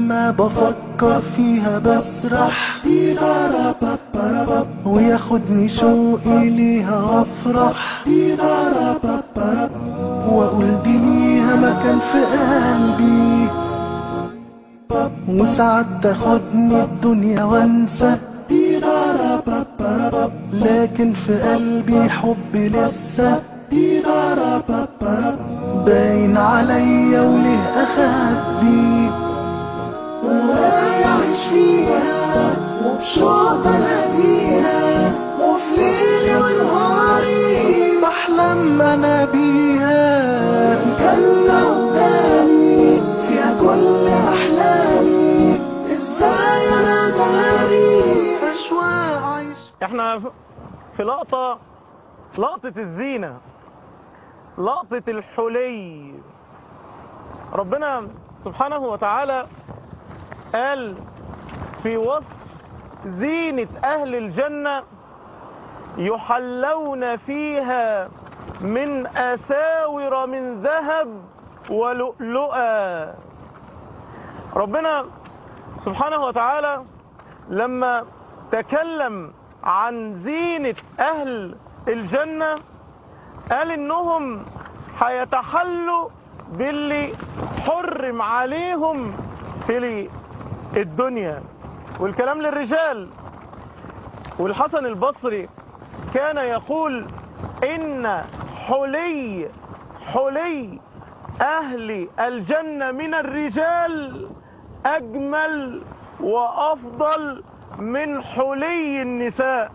لما بفكر فيها بسرح وياخدني شوقي ليها افرح واقول دي ليها مكان في قلبي وساعات تاخدني الدنيا وانسى لكن في قلبي حب لسه باين عليا وليه اخبي وعايش فيها وبشوق بلاقيها وفي ليلي ونهاري بحلم انا بيها جنة قدامي فيها كل احلامي ازاي انا داري اشواق عايش احنا في لقطة لقطة الزينة لقطة الحلي ربنا سبحانه وتعالى قال في وصف زينة أهل الجنة يحلون فيها من أساور من ذهب ولؤلؤا ربنا سبحانه وتعالى لما تكلم عن زينة أهل الجنة قال إنهم هيتحلوا باللي حرم عليهم في الدنيا والكلام للرجال والحسن البصري كان يقول إن حلي حلي أهل الجنة من الرجال أجمل وأفضل من حلي النساء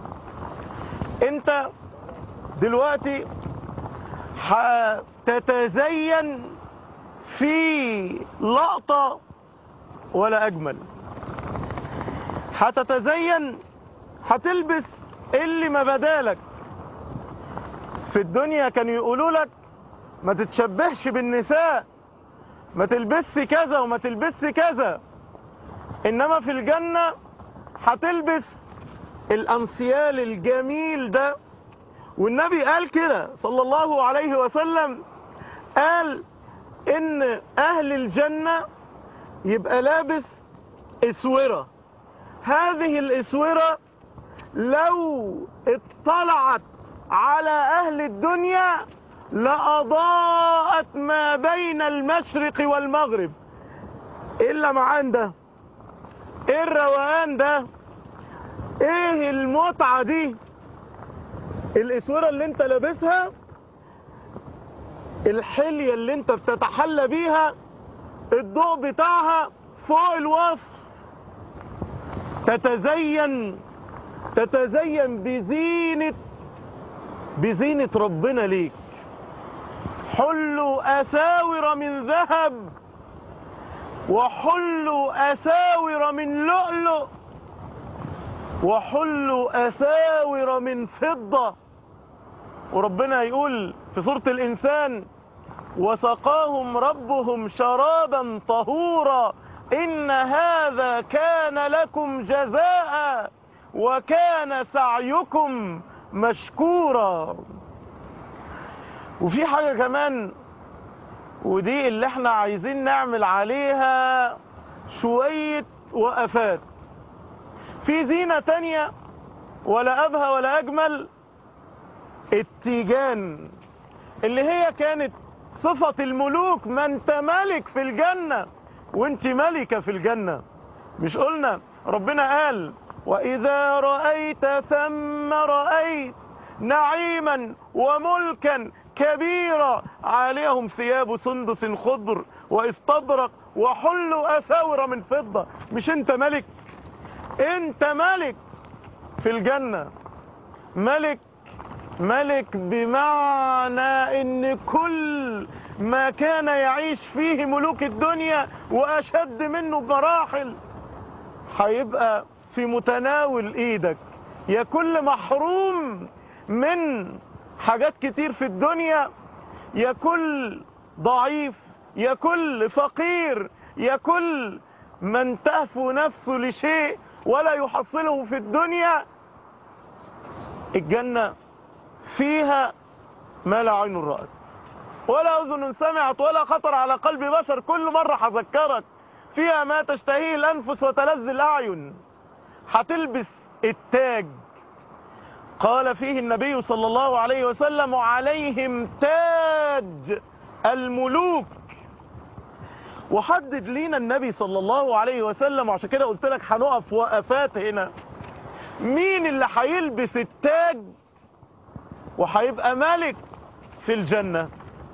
انت دلوقتي هتتزين في لقطة ولا أجمل هتتزين هتلبس اللي ما بدالك في الدنيا كانوا يقولوا لك ما تتشبهش بالنساء ما تلبسش كذا وما تلبسش كذا انما في الجنة هتلبس الانسيال الجميل ده والنبي قال كده صلى الله عليه وسلم قال ان اهل الجنة يبقى لابس اسورة هذه الاسورة لو اطلعت على اهل الدنيا لأضاءت ما بين المشرق والمغرب ايه اللمعان ده ايه الروقان ده ايه المتعة دي الاسورة اللي انت لابسها الحلية اللي انت بتتحلى بيها الضوء بتاعها فوق الوصف تتزين تتزين بزينة بزينة ربنا ليك حلوا أساور من ذهب وحلوا أساور من لؤلؤ وحلوا أساور من فضة وربنا يقول في سورة الإنسان وسقاهم ربهم شرابا طهورا إن هذا كان لكم جزاء وكان سعيكم مشكورا وفي حاجة كمان ودي اللي احنا عايزين نعمل عليها شوية وقفات في زينة تانية ولا أبهى ولا أجمل التيجان اللي هي كانت صفة الملوك ما انت ملك في الجنة وانت ملكة في الجنة مش قلنا ربنا قال وإذا رأيت ثم رأيت نعيما وملكا كبيرا عليهم ثياب سندس خضر واستبرق وحلوا أساور من فضة مش انت ملك انت ملك في الجنة ملك ملك بمعنى ان كل ما كان يعيش فيه ملوك الدنيا واشد منه بمراحل هيبقى في متناول ايدك يا كل محروم من حاجات كتير في الدنيا يا كل ضعيف يا كل فقير يا كل من تهفو نفسه لشيء ولا يحصله في الدنيا الجنة فيها ما لا عين رأت ولا أذن سمعت ولا خطر على قلب بشر كل مرة هذكرك فيها ما تشتهيه الأنفس وتلذ الأعين هتلبس التاج قال فيه النبي صلى الله عليه وسلم وعليهم تاج الملوك وحدد لينا النبي صلى الله عليه وسلم وعشان كده قلت لك هنقف وقفات هنا مين اللي هيلبس التاج وهيبقى ملك في الجنة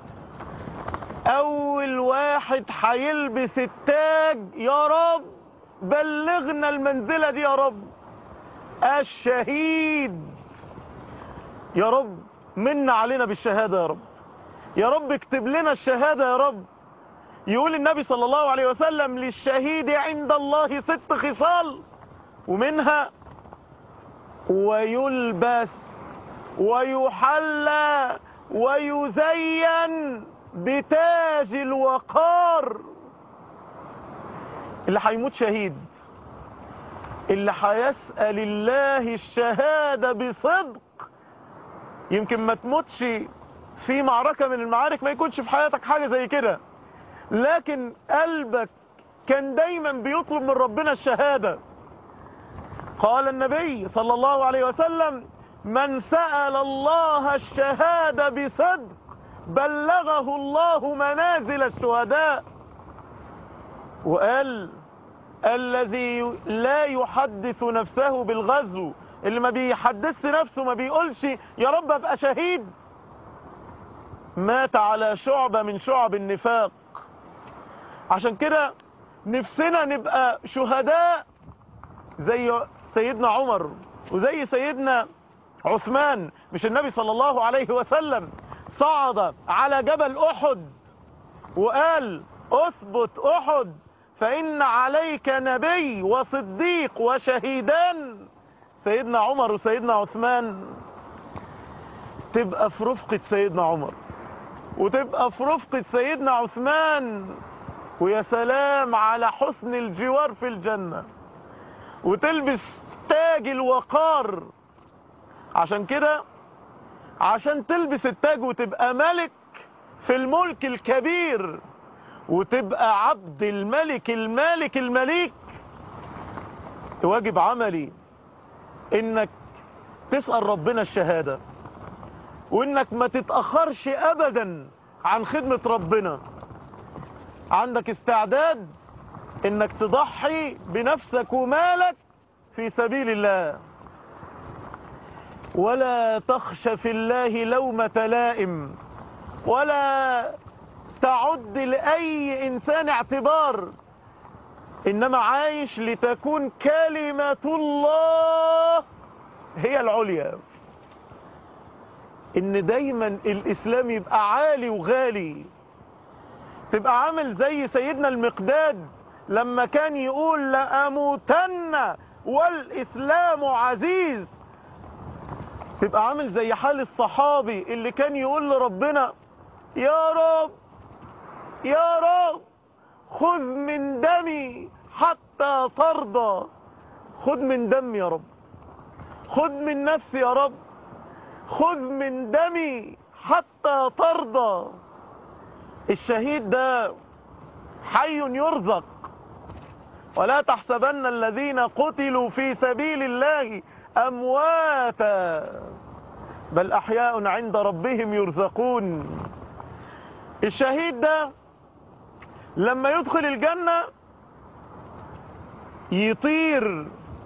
اول واحد هيلبس التاج يا رب بلغنا المنزلة دي يا رب الشهيد يا رب من علينا بالشهادة يا رب يا رب اكتب لنا الشهادة يا رب يقول النبي صلى الله عليه وسلم للشهيد عند الله ست خصال ومنها ويلبس ويحلى ويزين بتاج الوقار اللي هيموت شهيد اللي هيسأل الله الشهادة بصدق يمكن ما تموتش في معركة من المعارك ما يكونش في حياتك حاجة زي كده لكن قلبك كان دايما بيطلب من ربنا الشهادة قال النبي صلى الله عليه وسلم من سأل الله الشهادة بصدق بلغه الله منازل الشهداء وقال الذي لا يحدث نفسه بالغزو اللي ما بيحدثش نفسه ما بيقولش يا رب ابقى شهيد مات على شعبة من شعب النفاق عشان كده نفسنا نبقى شهداء زي سيدنا عمر وزي سيدنا عثمان مش النبي صلى الله عليه وسلم صعد على جبل احد وقال اثبت احد فان عليك نبي وصديق وشهيدان سيدنا عمر وسيدنا عثمان تبقى في رفقة سيدنا عمر وتبقى في رفقة سيدنا عثمان ويا سلام على حسن الجوار في الجنة وتلبس تاج الوقار عشان كده عشان تلبس التاج وتبقى ملك في الملك الكبير وتبقى عبد الملك المالك المليك واجب عملي انك تسأل ربنا الشهادة وانك ما تتأخرش ابدا عن خدمة ربنا عندك استعداد انك تضحي بنفسك ومالك في سبيل الله ولا تخش في الله لومة لائم ولا تعد لأي إنسان اعتبار إنما عايش لتكون كلمة الله هي العليا إن دايما الإسلام يبقى عالي وغالي تبقى عامل زي سيدنا المقداد لما كان يقول لأموتن والإسلام عزيز تبقى عامل زي حال الصحابي اللي كان يقول لربنا يا رب يا رب خذ من دمي حتى ترضى خذ من دمي يا رب خذ من نفسي يا رب خذ من دمي حتى ترضى الشهيد ده حي يرزق ولا تحسبن الذين قتلوا في سبيل الله أمواتا بل أحياء عند ربهم يرزقون الشهيد ده لما يدخل الجنة يطير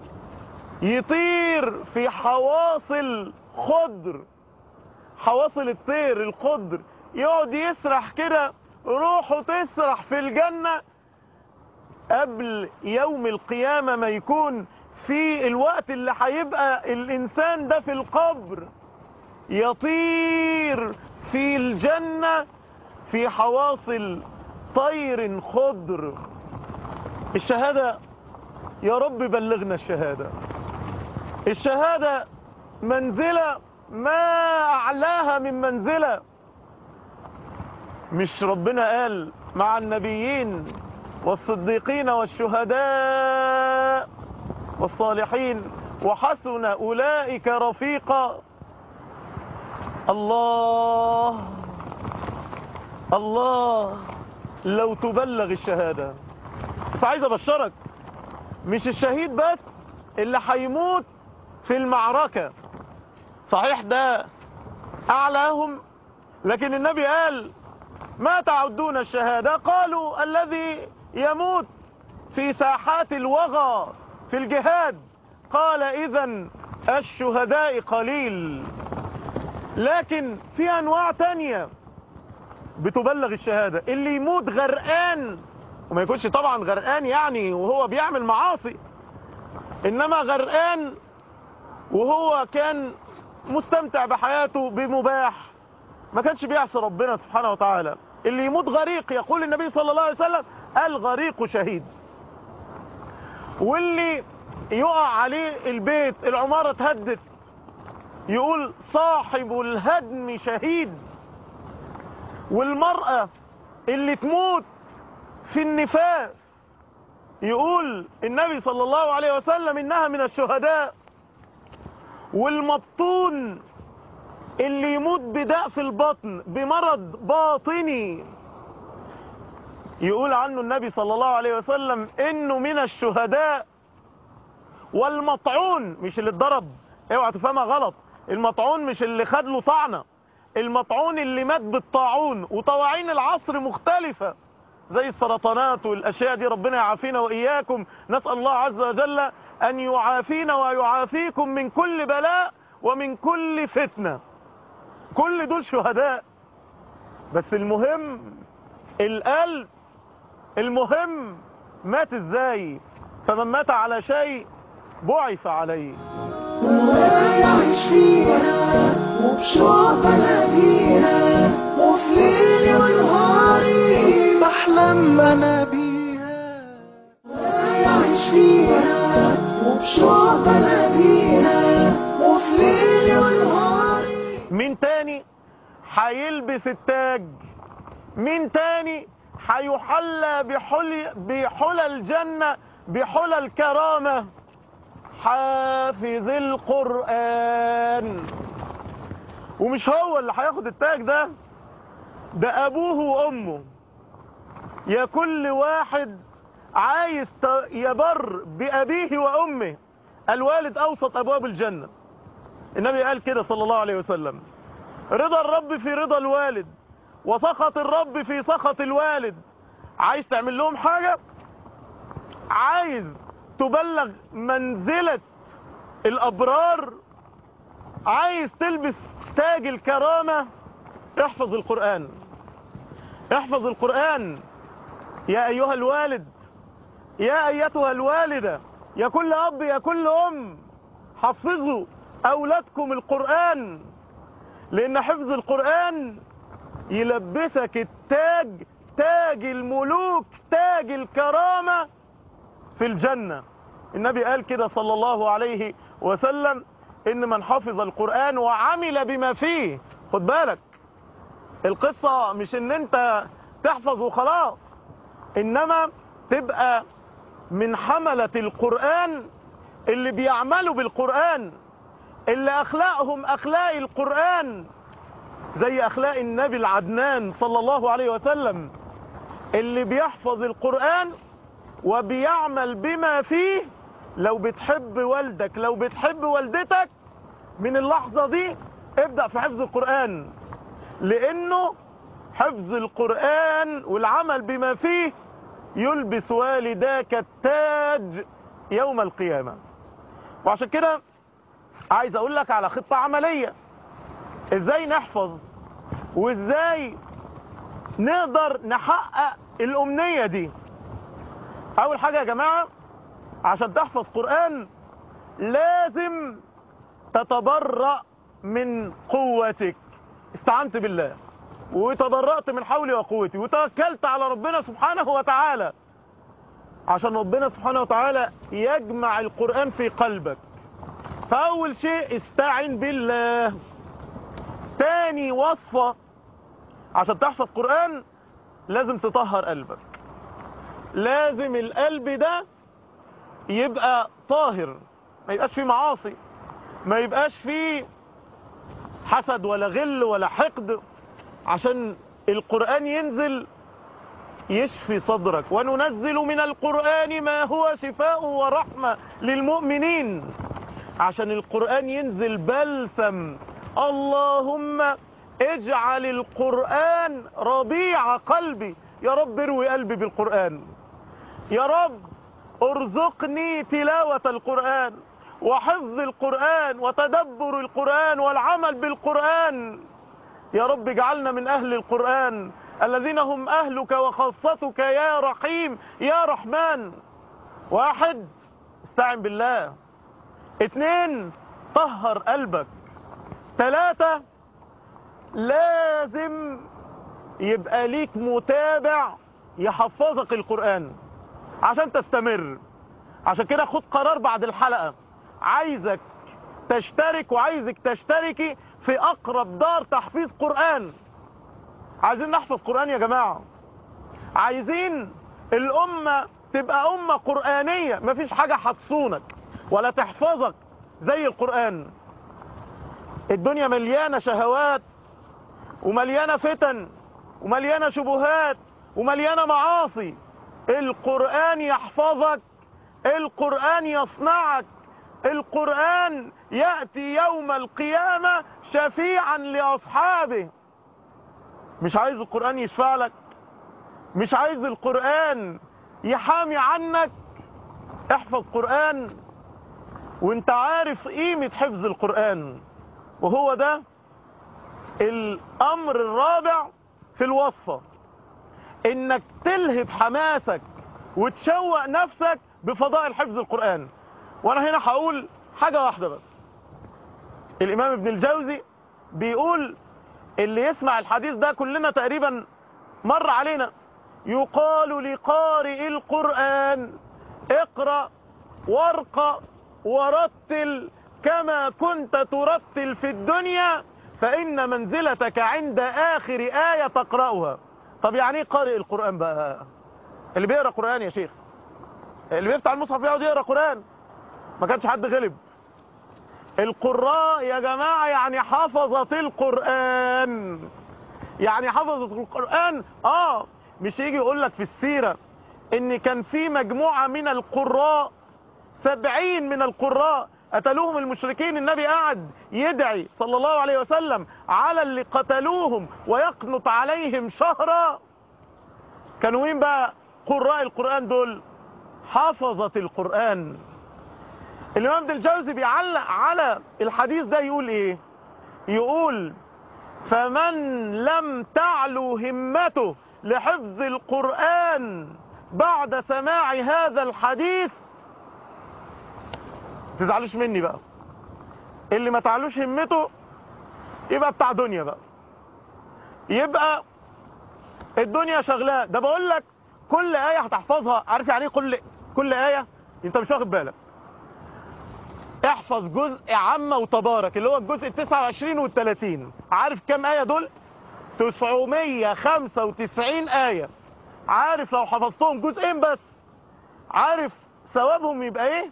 يطير في حواصل خضر حواصل الطير الخضر يقعد يسرح كده روحه تسرح في الجنة قبل يوم القيامة ما يكون في الوقت اللي هيبقى الإنسان ده في القبر يطير في الجنة في حواصل طير خضر الشهادة يا رب بلغنا الشهادة الشهادة منزلة ما أعلاها من منزلة مش ربنا قال مع النبيين والصديقين والشهداء والصالحين وحسن أولئك رفيقا الله الله لو تبلغ الشهادة بس عايز ابشرك مش الشهيد بس اللي هيموت في المعركة صحيح ده اعلاهم لكن النبي قال ما تعدون الشهادة قالوا الذي يموت في ساحات الوغى في الجهاد قال اذا الشهداء قليل لكن في انواع تانية بتبلغ الشهادة اللي يموت غرقان وما يكونش طبعا غرقان يعني وهو بيعمل معاصي انما غرقان وهو كان مستمتع بحياته بمباح ما كانش بيعصي ربنا سبحانه وتعالى اللي يموت غريق يقول النبي صلى الله عليه وسلم الغريق شهيد واللي يقع عليه البيت العمارة تهدت يقول صاحب الهدم شهيد والمرأة اللي تموت في النفاس يقول النبي صلى الله عليه وسلم انها من الشهداء والمبطون اللي يموت بداء في البطن بمرض باطني يقول عنه النبي صلى الله عليه وسلم انه من الشهداء والمطعون مش اللي اتضرب اوعى تفهمها غلط المطعون مش اللي خد له طعنه المطعون اللي مات بالطاعون وطواعين العصر مختلفة زي السرطانات والاشياء دي ربنا يعافينا واياكم نسأل الله عز وجل ان يعافينا ويعافيكم من كل بلاء ومن كل فتنة كل دول شهداء بس المهم القلب المهم مات ازاي فمن مات على شيء بعث عليه ويعيش فيها وبشوق بلاقيها وفي ليلي ونهاري بحلم انا بيها ويعيش فيها وبشوق بلاقيها وفي ليلي ونهاري مين تاني هيلبس التاج مين تاني هيحلى بحلي بحلى الجنة بحلى الكرامة حافظ القرآن ومش هو اللي هياخد التاج ده ده ابوه وامه يا كل واحد عايز ت- يبر بابيه وامه الوالد اوسط ابواب الجنة النبي قال كده صلى الله عليه وسلم رضا الرب في رضا الوالد وسخط الرب في سخط الوالد عايز تعمل لهم حاجة عايز تبلغ منزلة الأبرار عايز تلبس تاج الكرامة احفظ القرآن احفظ القرآن يا أيها الوالد يا أيتها الوالدة يا كل أب يا كل أم حفظوا أولادكم القرآن لأن حفظ القرآن يلبسك التاج تاج الملوك تاج الكرامة في الجنة النبي قال كده صلى الله عليه وسلم ان من حفظ القرآن وعمل بما فيه خد بالك القصة مش ان انت تحفظ وخلاص انما تبقى من حملة القرآن اللي بيعملوا بالقرآن اللي اخلاقهم اخلاق القرآن زي اخلاق النبي العدنان صلى الله عليه وسلم اللي بيحفظ القرآن وبيعمل بما فيه لو بتحب والدك لو بتحب والدتك من اللحظة دي ابدأ في حفظ القرآن لانه حفظ القرآن والعمل بما فيه يلبس والداك التاج يوم القيامة وعشان كده عايز اقول لك على خطة عملية ازاي نحفظ وازاي نقدر نحقق الامنية دي اول حاجة يا جماعة عشان تحفظ قرآن لازم تتبرأ من قوتك استعنت بالله وتبرأت من حولي وقوتي وتوكلت على ربنا سبحانه وتعالى عشان ربنا سبحانه وتعالى يجمع القرآن في قلبك فأول شيء استعن بالله تاني وصفة عشان تحفظ قرآن لازم تطهر قلبك لازم القلب ده يبقى طاهر ما يبقاش فيه معاصي ما يبقاش فيه حسد ولا غل ولا حقد عشان القرآن ينزل يشفي صدرك وننزل من القرآن ما هو شفاء ورحمة للمؤمنين عشان القرآن ينزل بلسم اللهم اجعل القرآن ربيع قلبي يا رب اروي قلبي بالقرآن يا رب ارزقني تلاوة القرآن وحفظ القرآن وتدبر القرآن والعمل بالقرآن يا رب اجعلنا من أهل القرآن الذين هم أهلك وخاصتك يا رحيم يا رحمن واحد استعن بالله اتنين طهر قلبك ثلاثة لازم يبقى ليك متابع يحفظك القرآن عشان تستمر عشان كده خد قرار بعد الحلقة عايزك تشترك وعايزك تشتركي في اقرب دار تحفيظ قرآن عايزين نحفظ قرآن يا جماعة عايزين الامة تبقى امة قرآنية مفيش حاجة هتصونك ولا تحفظك زي القرآن الدنيا مليانة شهوات ومليانة فتن ومليانة شبهات ومليانة معاصي القرآن يحفظك القرآن يصنعك القرآن يأتي يوم القيامة شفيعا لأصحابه مش عايز القرآن يشفع لك مش عايز القرآن يحامي عنك احفظ قرآن وانت عارف قيمة حفظ القرآن وهو ده الامر الرابع في الوصفة انك تلهب حماسك وتشوق نفسك بفضائل حفظ القرآن وانا هنا هقول حاجة واحدة بس الامام ابن الجوزي بيقول اللي يسمع الحديث ده كلنا تقريبا مر علينا يقال لقارئ القرآن اقرأ وارقى ورتل كما كنت ترتل في الدنيا فإن منزلتك عند آخر آية تقرأها طب يعني ايه قارئ القرآن بقى اللي بيقرأ قرآن يا شيخ اللي بيفتح المصحف يقعد يقرأ قرآن ما كانش حد غلب القراء يا جماعة يعني حفظت القرآن يعني حفظت القرآن اه مش يجي يقول لك في السيرة ان كان في مجموعة من القراء سبعين من القراء قتلوهم المشركين النبي قاعد يدعي صلى الله عليه وسلم على اللي قتلوهم ويقنط عليهم شهرا كانوا مين بقى قراء القرآن دول حفظت القرآن الإمام ابن الجوزي بيعلق على الحديث ده يقول ايه يقول فمن لم تعلو همته لحفظ القرآن بعد سماع هذا الحديث تزعلوش مني بقى اللي ما تعلوش همته يبقى بتاع دنيا بقى يبقى الدنيا شغلاه ده بقول لك كل آية هتحفظها عارف يعني ايه كل كل آية انت مش واخد بالك احفظ جزء عامة وتبارك اللي هو الجزء ال 29 وال 30 عارف كام آية دول 995 آية عارف لو حفظتهم جزئين بس عارف ثوابهم يبقى ايه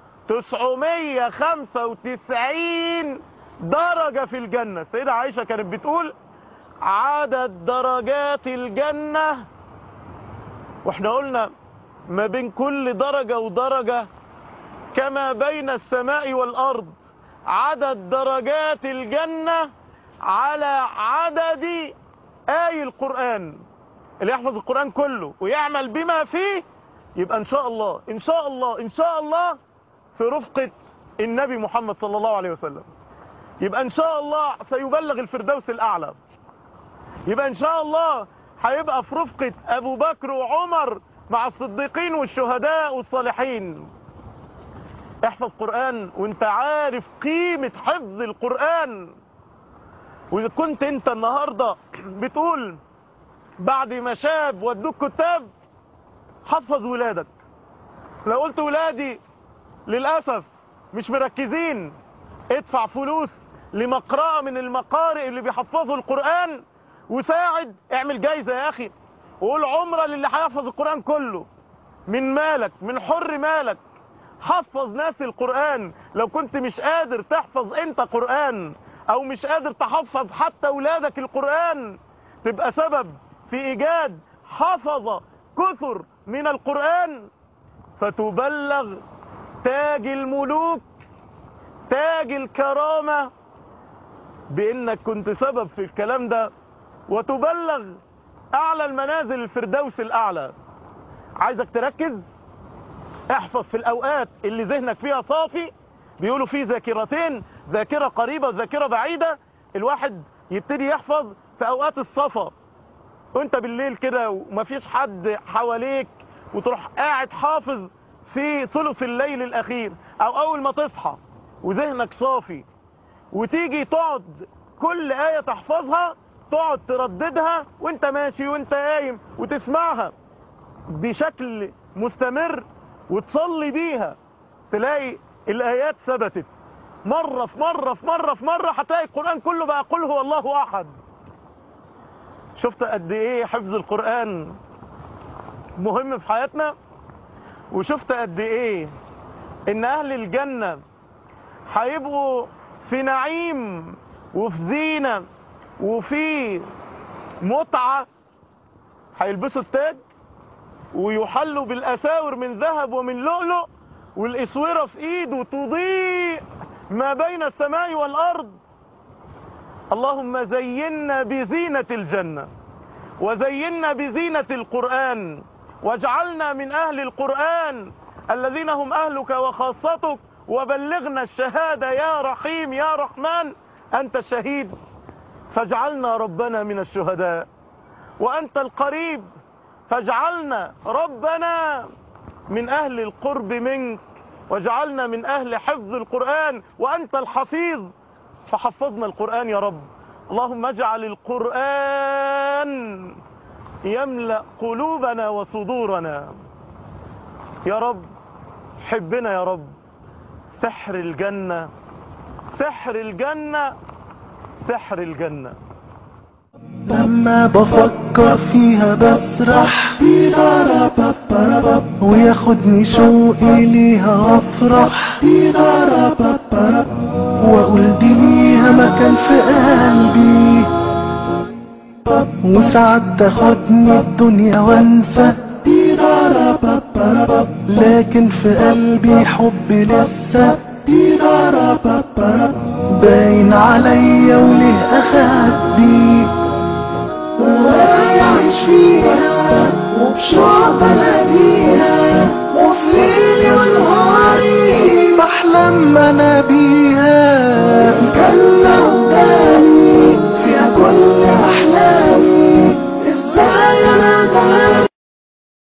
995 درجة في الجنة السيدة عائشة كانت بتقول عدد درجات الجنة واحنا قلنا ما بين كل درجة ودرجة كما بين السماء والأرض عدد درجات الجنة على عدد آي القرآن اللي يحفظ القرآن كله ويعمل بما فيه يبقى إن شاء الله إن شاء الله إن شاء الله في رفقة النبي محمد صلى الله عليه وسلم يبقى إن شاء الله سيبلغ الفردوس الأعلى يبقى إن شاء الله هيبقى في رفقة أبو بكر وعمر مع الصديقين والشهداء والصالحين احفظ قرآن وانت عارف قيمة حفظ القرآن واذا كنت انت النهاردة بتقول بعد ما شاب ودوك كتاب حفظ ولادك لو قلت ولادي للأسف مش مركزين ادفع فلوس لمقرأة من المقارئ اللي بيحفظوا القرآن وساعد اعمل جايزة يا اخي وقول عمرة للي هيحفظ القرآن كله من مالك من حر مالك حفظ ناس القرآن لو كنت مش قادر تحفظ انت قرآن او مش قادر تحفظ حتى ولادك القرآن تبقى سبب في ايجاد حفظ كثر من القرآن فتبلغ تاج الملوك تاج الكرامة بانك كنت سبب في الكلام ده وتبلغ اعلى المنازل الفردوس الاعلى عايزك تركز احفظ في الاوقات اللي ذهنك فيها صافي بيقولوا في ذاكرتين ذاكرة قريبة وذاكرة بعيدة الواحد يبتدي يحفظ في اوقات الصفا وانت بالليل كده ومفيش حد حواليك وتروح قاعد حافظ في ثلث الليل الاخير او اول ما تصحى وذهنك صافي وتيجي تقعد كل آية تحفظها تقعد ترددها وانت ماشي وانت قايم وتسمعها بشكل مستمر وتصلي بيها تلاقي الآيات ثبتت مرة في مرة في مرة في مرة هتلاقي القرآن كله بقى قل هو الله أحد شفت قد ايه حفظ القرآن مهم في حياتنا وشفت قد ايه ان اهل الجنة هيبقوا في نعيم وفي زينة وفي متعة هيلبسوا التاج ويحلوا بالأساور من ذهب ومن لؤلؤ والإسورة في إيده تضيء ما بين السماء والأرض اللهم زينا بزينة الجنة وزينا بزينة القرآن واجعلنا من أهل القرآن الذين هم أهلك وخاصتك وبلغنا الشهادة يا رحيم يا رحمن أنت الشهيد فاجعلنا ربنا من الشهداء وأنت القريب فاجعلنا ربنا من أهل القرب منك واجعلنا من أهل حفظ القرآن وأنت الحفيظ فحفظنا القرآن يا رب اللهم اجعل القرآن يملأ قلوبنا وصدورنا يا رب حبنا يا رب سحر الجنة سحر الجنة سحر الجنة لما بفكر فيها بسرح وياخدني شوقي ليها افرح واقول دي ليها مكان في قلبي وساعات تاخدني الدنيا وانسى لكن في قلبي حب لسه باين عليا وليه اخدي وعايش فيها وبشوق بلاقيها وفي ليلي ونهاري بحلم انا بيها الجنة